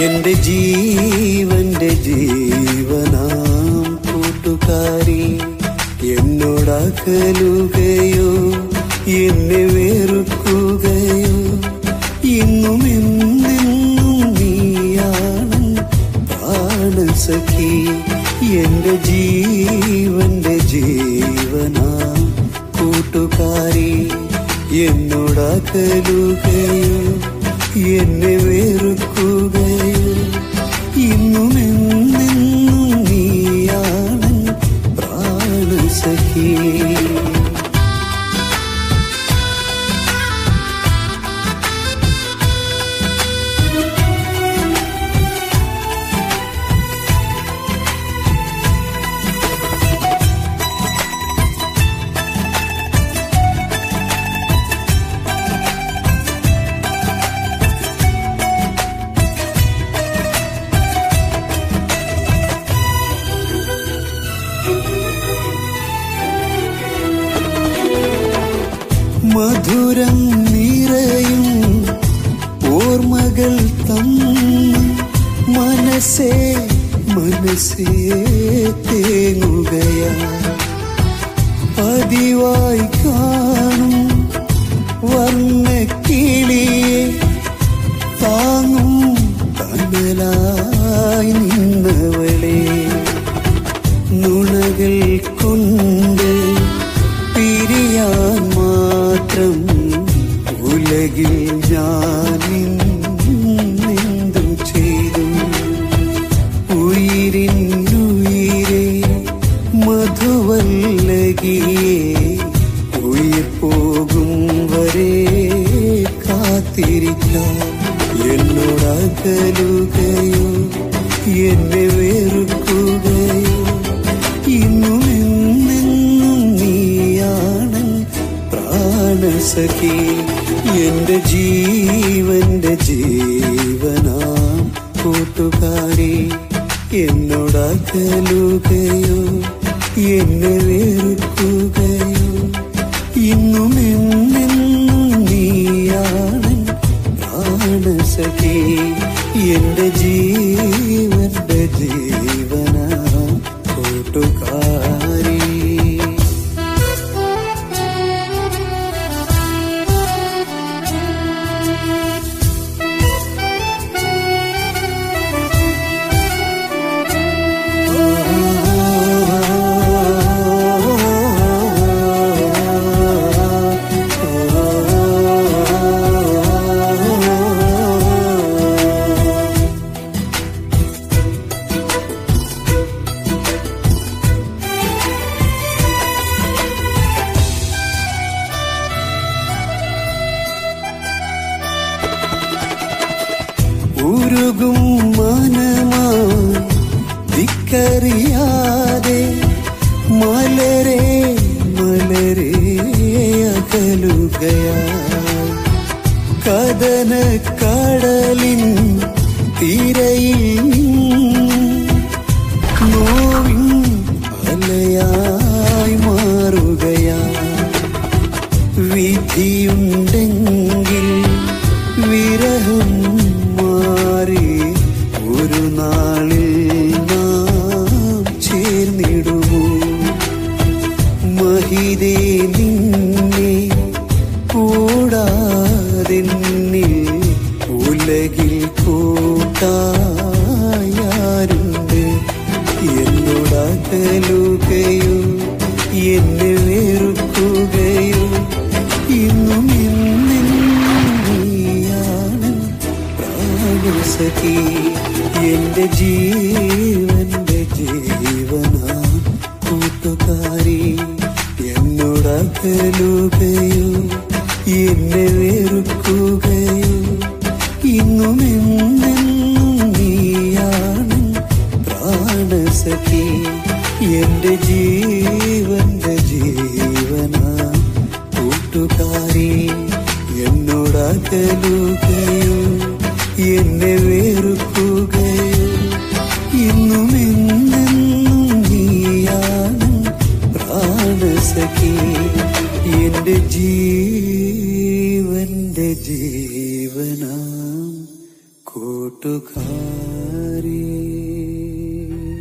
എന്റെ ജീവന്റെ ജീവനാം കൂട്ടുകാരി എന്നോടകലുകയോ എന്നെ വെറുക്കുകയോ ഇന്നും എന്നെന്നും നീയാണ് പ്രാണസഖി എന്റെ ജീവന്റെ ജീവനാം കൂട്ടുകാരി എന്നോടകലുകയോ എന്നെ വെറുക്കുകയോ ഇന്നും എന്നെന്നും നീയാണ് പ്രാണസഖി മധുരം നിറയും ഓർമ്മകൾ തന്നു മനസ്സേ മനസ്സേ തേങ്ങുകയാ പതിവായി കാണും വർണ്ണ കിളിയെ താങ്ങും തണലായി നിന്നവളെ നുണകൾ കൊണ്ട് പിരിയാൻ മാത്രം ഉലകിൽ ഞാൻ എന്തു ചെയ്തു ഉയിരിനുയിരെ മധുവല്ലകിയെ ഉയിർ പോകും വരെ കാത്തിരിക്കാം എന്നോടകലുകയോ എന്നെ വെറുക്കുകയോ ഇന്നും എന്നെന്നും നീയാണ് പ്രാണസഖി എന്റെ ജീവന്റെ ജീവനാം കൂട്ടുകാരി എന്നോടകലുകയോ എന്നെ വെറുക്കുകയോ ഇന്നും എന്നെന്നും നീയാണ് പ്രാണസഖി എന്റെ ജീവന്റെ ജീവനാം കൂട്ടുകാരി ഉരുകും മനമായി ദിക്കറിയാതെ മലരെ മലരെ അകലുകയാ കഥന കടലിൻ തിരയിൽ നോവിൻ അലയായി മാറുകയാ വിധിയുണ്ടെങ്കിൽ വിരഹം മാറി ഒരു നാളിൽ നാം ചേർന്നിടുമോ മഹിതേ നിന്നെ കൂടാതെന്നിൽ ഉലകിൽ കൂട്ടായാരുണ്ട് എന്നോടകലുകയോ എന്നെ വെറുക്കുകയോ ഇന്നും എന്നെന്നും നീയാണ് പ്രാണസഖി എന്റെ ജീവന്റെ ജീവനാം കൂട്ടുകാരി എന്നോടകലുകയോ എന്നെ വെറുക്കുകയോ ഇന്നും എന്നെന്നും നീയാണ് പ്രാണസഖി എന്റെ ജീവന്റെ ജീവനാം കൂട്ടുകാരി എന്നോടകലുകയോ എന്നെ വെറുക്കുകയോ ഇന്നും എന്നെന്നും നീയാണ് പ്രാണസഖി എന്റെ ജീവന്റെ ജീവനാം കൂട്ടുകാരി കൂട്ടുകാരൻ